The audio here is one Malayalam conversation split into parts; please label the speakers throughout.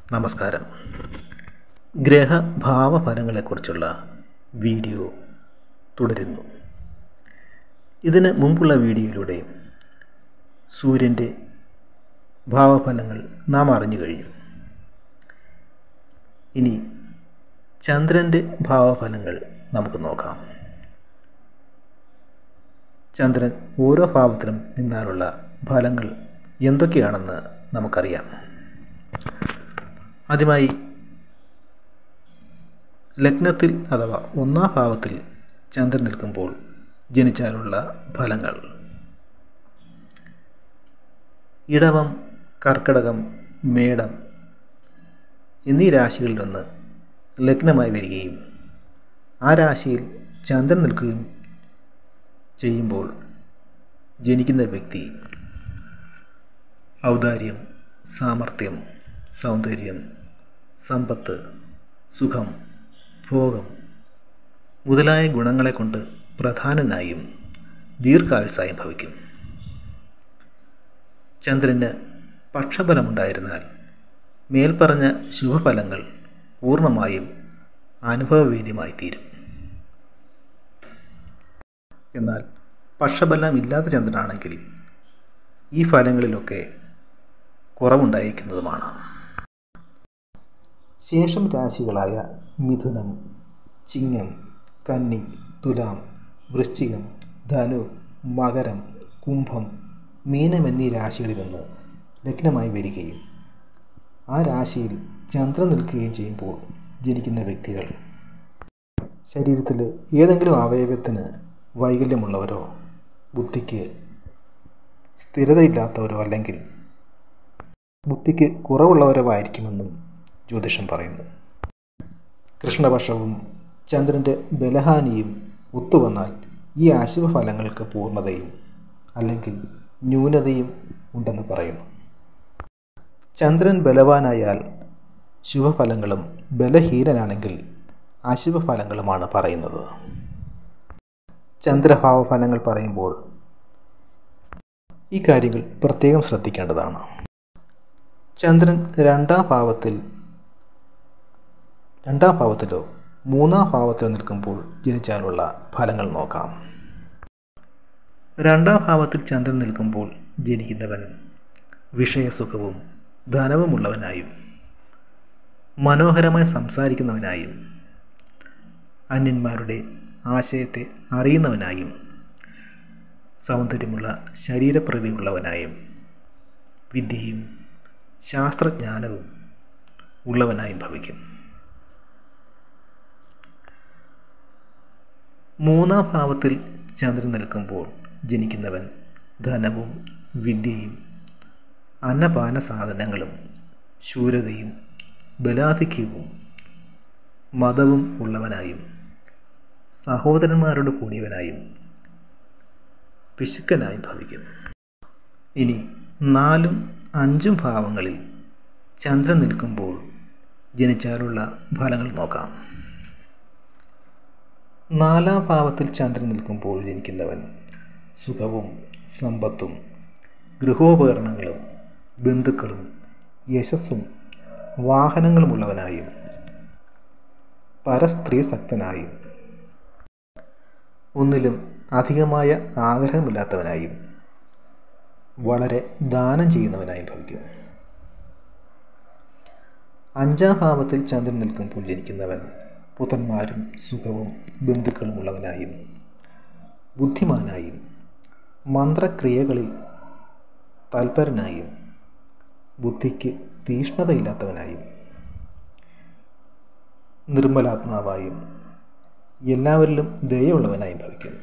Speaker 1: നമസ്കാരം ഗ്രഹഭാവഫലങ്ങളെക്കുറിച്ചുള്ള വീഡിയോ തുടരുന്നു ഇതിന് മുമ്പുള്ള വീഡിയോയിലൂടെ സൂര്യൻ്റെ ഭാവഫലങ്ങൾ നാം അറിഞ്ഞു കഴിഞ്ഞു ഇനി ചന്ദ്രൻ്റെ ഭാവഫലങ്ങൾ നമുക്ക് നോക്കാം ചന്ദ്രൻ ഓരോ ഭാവത്തിലും നിന്നാലുള്ള ഫലങ്ങൾ എന്തൊക്കെയാണെന്ന് നമുക്കറിയാം ആദ്യമായി ലഗ്നത്തിൽ അഥവാ ഒന്നാം ഭാവത്തിൽ ചന്ദ്രൻ നിൽക്കുമ്പോൾ ജനിച്ചാലുള്ള ഫലങ്ങൾ ഇടവം കർക്കടകം മേടം എന്നീ രാശികളിലൊന്ന് ലഗ്നമായി വരികയും ആ രാശിയിൽ ചന്ദ്രൻ നിൽക്കുകയും ചെയ്യുമ്പോൾ ജനിക്കുന്ന വ്യക്തി ഔദാര്യം സാമർഥ്യം സൗന്ദര്യം സമ്പത്ത് സുഖം ഭോഗം മുതലായ ഗുണങ്ങളെ കൊണ്ട് പ്രധാനനായും ദീർഘായുസായും ഭവിക്കും ചന്ദ്രന് പക്ഷബലമുണ്ടായിരുന്നാൽ മേൽപ്പറഞ്ഞ ശുഭഫലങ്ങൾ പൂർണ്ണമായും അനുഭവവേദ്യമായി തീരും എന്നാൽ പക്ഷബലം ഇല്ലാത്ത ചന്ദ്രനാണെങ്കിൽ ഈ ഫലങ്ങളിലൊക്കെ കുറവുണ്ടായിരിക്കുന്നതുമാണ് ശേഷം രാശികളായ മിഥുനം ചിങ്ങം കന്നി തുലാം വൃശ്ചികം ധനു മകരം കുംഭം മീനം എന്നീ രാശികളിലൊന്ന് ലഗ്നമായി വരികയും ആ രാശിയിൽ ചന്ദ്രൻ നിൽക്കുകയും ചെയ്യുമ്പോൾ ജനിക്കുന്ന വ്യക്തികൾ ശരീരത്തിൽ ഏതെങ്കിലും അവയവത്തിന് വൈകല്യമുള്ളവരോ ബുദ്ധിക്ക് സ്ഥിരതയില്ലാത്തവരോ അല്ലെങ്കിൽ ബുദ്ധിക്ക് കുറവുള്ളവരോ ആയിരിക്കുമെന്നും ജ്യോതിഷം പറയുന്നു കൃഷ്ണപക്ഷവും ചന്ദ്രൻ്റെ ബലഹാനിയും ഒത്തുവന്നാൽ ഈ ആശുഭഫലങ്ങൾക്ക് പൂർണ്ണതയും അല്ലെങ്കിൽ ന്യൂനതയും ഉണ്ടെന്ന് പറയുന്നു ചന്ദ്രൻ ബലവാനായാൽ ശുഭഫലങ്ങളും ബലഹീനനാണെങ്കിൽ അശുഭഫലങ്ങളുമാണ് പറയുന്നത് ചന്ദ്രഭാവ ഫലങ്ങൾ പറയുമ്പോൾ ഈ കാര്യങ്ങൾ പ്രത്യേകം ശ്രദ്ധിക്കേണ്ടതാണ് ചന്ദ്രൻ രണ്ടാം ഭാവത്തിൽ രണ്ടാം ഭാവത്തിലോ മൂന്നാം ഭാവത്തിലോ നിൽക്കുമ്പോൾ ജനിച്ചാലുള്ള ഫലങ്ങൾ നോക്കാം രണ്ടാം ഭാവത്തിൽ ചന്ദ്രൻ നിൽക്കുമ്പോൾ ജനിക്കുന്നവൻ വിഷയസുഖവും ധനവുമുള്ളവനായും മനോഹരമായി സംസാരിക്കുന്നവനായും അന്യന്മാരുടെ ആശയത്തെ അറിയുന്നവനായും സൗന്ദര്യമുള്ള ശരീരപ്രതിയുള്ളവനായും വിദ്യയും ശാസ്ത്രജ്ഞാനവും ഉള്ളവനായും ഭവിക്കും മൂന്നാം ഭാവത്തിൽ ചന്ദ്രൻ നിൽക്കുമ്പോൾ ജനിക്കുന്നവൻ ധനവും വിദ്യയും അന്നപാന സാധനങ്ങളും ശൂരതയും ബലാധിക്യവും മതവും ഉള്ളവനായും സഹോദരന്മാരോട് കൂടിയവനായും പിശുക്കനായും ഭവിക്കും ഇനി നാലും അഞ്ചും ഭാവങ്ങളിൽ ചന്ദ്രൻ നിൽക്കുമ്പോൾ ജനിച്ചാലുള്ള ഫലങ്ങൾ നോക്കാം നാലാം ഭാവത്തിൽ ചന്ദ്രൻ നിൽക്കുമ്പോൾ ജനിക്കുന്നവൻ സുഖവും സമ്പത്തും ഗൃഹോപകരണങ്ങളും ബന്ധുക്കളും യശസ്സും വാഹനങ്ങളുമുള്ളവനായും പരസ്ത്രീസക്തനായും ഒന്നിലും അധികമായ ആഗ്രഹമില്ലാത്തവനായും വളരെ ദാനം ചെയ്യുന്നവനായും ഭവിക്കും അഞ്ചാം ഭാവത്തിൽ ചന്ദ്രൻ നിൽക്കുമ്പോൾ ജനിക്കുന്നവൻ പുത്രന്മാരും സുഖവും ബന്ധുക്കളും ഉള്ളവനായും ബുദ്ധിമാനായും മന്ത്രക്രിയകളിൽ തൽപരനായും ബുദ്ധിക്ക് തീഷ്ണതയില്ലാത്തവനായും നിർമ്മലാത്മാവായും എല്ലാവരിലും ദയുള്ളവനായും ഭവിക്കുന്നു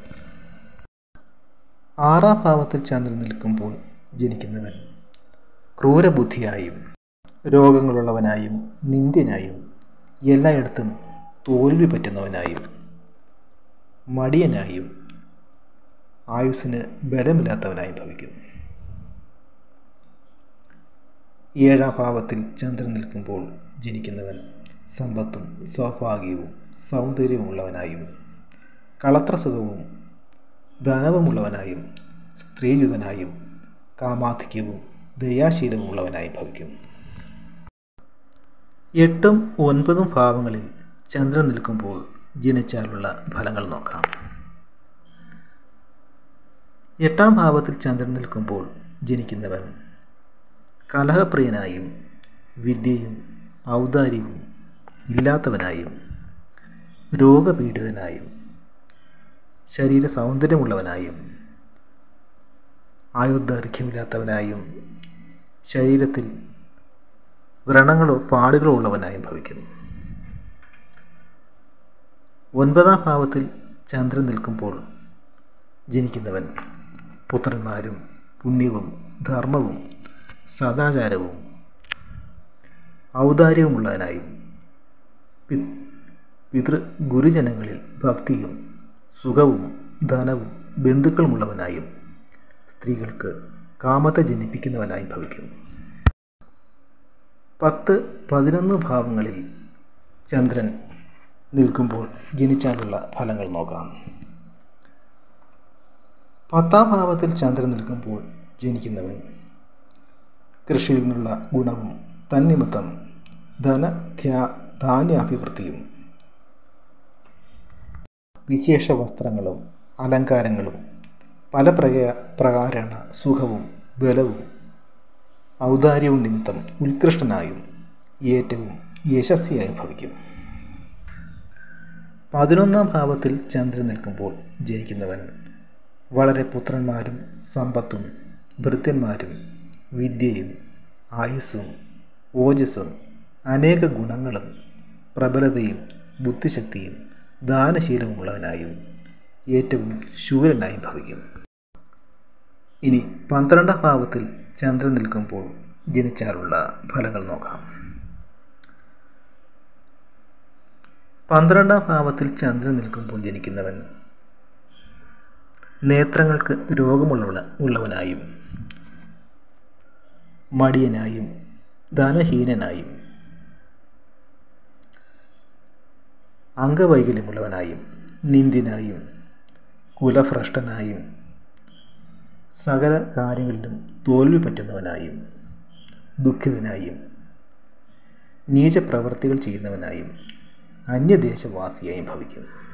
Speaker 1: ആറാം ഭാവത്തിൽ ചന്ദ്രൻ നിൽക്കുമ്പോൾ ജനിക്കുന്നവൻ ക്രൂരബുദ്ധിയായും രോഗങ്ങളുള്ളവനായും നിന്ദ്യനായും എല്ലായിടത്തും തോൽവി പറ്റുന്നവനായും മടിയനായും ആയുസ്സിന് ബലമില്ലാത്തവനായും ഭവിക്കും ഏഴാം ഭാവത്തിൽ ചന്ദ്രൻ നിൽക്കുമ്പോൾ ജനിക്കുന്നവൻ സമ്പത്തും സൗഭാഗ്യവും സൗന്ദര്യമുള്ളവനായും കളത്രസുഖവും ധനവുമുള്ളവനായും സ്ത്രീജിതനായും കാമാധിക്യവും ദയാശീലമുള്ളവനായി ഭവിക്കും എട്ടും ഒൻപതും ഭാവങ്ങളിൽ ചന്ദ്രൻ നിൽക്കുമ്പോൾ ജനിച്ചാലുള്ള ഫലങ്ങൾ നോക്കാം എട്ടാം ഭാവത്തിൽ ചന്ദ്രൻ നിൽക്കുമ്പോൾ ജനിക്കുന്നവൻ കലഹപ്രിയനായും വിദ്യയും ഔദാര്യവും ഇല്ലാത്തവനായും രോഗപീഡിതനായും ശരീര സൗന്ദര്യമുള്ളവനായും ആയുർദൈർഘ്യമില്ലാത്തവനായും ശരീരത്തിൽ വ്രണങ്ങളോ പാടുകളോ ഉള്ളവനായും ഭവിക്കുന്നു ഒൻപതാം ഭാവത്തിൽ ചന്ദ്രൻ നിൽക്കുമ്പോൾ ജനിക്കുന്നവൻ പുത്രന്മാരും പുണ്യവും ധർമ്മവും സദാചാരവും ഔദാര്യവുമുള്ളവനായും പി പിതൃ ഗുരുജനങ്ങളിൽ ഭക്തിയും സുഖവും ധനവും ബന്ധുക്കളുമുള്ളവനായും സ്ത്രീകൾക്ക് കാമത്തെ ജനിപ്പിക്കുന്നവനായും ഭവിക്കും പത്ത് പതിനൊന്ന് ഭാവങ്ങളിൽ ചന്ദ്രൻ നിൽക്കുമ്പോൾ ജനിച്ചാലുള്ള ഫലങ്ങൾ നോക്കാം പത്താം ഭാവത്തിൽ ചന്ദ്രൻ നിൽക്കുമ്പോൾ ജനിക്കുന്നവൻ കൃഷിയിൽ നിന്നുള്ള ഗുണവും തന്നിമിത്തം ധന ധ്യാ ധാന്യാഭിവൃദ്ധിയും വിശേഷ വസ്ത്രങ്ങളും അലങ്കാരങ്ങളും പല പ്രക പ്രകാരേണ സുഖവും ബലവും ഔദാര്യവും നിമിത്തം ഉത്കൃഷ്ടനായും ഏറ്റവും യശസ്വിയായും ഭവിക്കും പതിനൊന്നാം ഭാവത്തിൽ ചന്ദ്രൻ നിൽക്കുമ്പോൾ ജനിക്കുന്നവൻ വളരെ പുത്രന്മാരും സമ്പത്തും ഭൃത്യന്മാരും വിദ്യയും ആയുസ്സും ഓജസ്സും അനേക ഗുണങ്ങളും പ്രബലതയും ബുദ്ധിശക്തിയും ദാനശീലമുള്ളവനായും ഏറ്റവും ശൂരനായും ഭവിക്കും ഇനി പന്ത്രണ്ടാം ഭാവത്തിൽ ചന്ദ്രൻ നിൽക്കുമ്പോൾ ജനിച്ചാലുള്ള ഫലങ്ങൾ നോക്കാം പന്ത്രണ്ടാം ഭാവത്തിൽ ചന്ദ്രൻ നിൽക്കുമ്പോൾ ജനിക്കുന്നവൻ നേത്രങ്ങൾക്ക് രോഗമുള്ള ഉള്ളവനായും മടിയനായും ധനഹീനനായും അംഗവൈകല്യമുള്ളവനായും നിന്ദിനായും കുലഭ്രഷ്ടനായും സകല കാര്യങ്ങളിലും തോൽവി പറ്റുന്നവനായും ദുഃഖിതനായും നീചപ്രവർത്തികൾ ചെയ്യുന്നവനായും അന്യദേശവാസിയായും ഭവിക്കും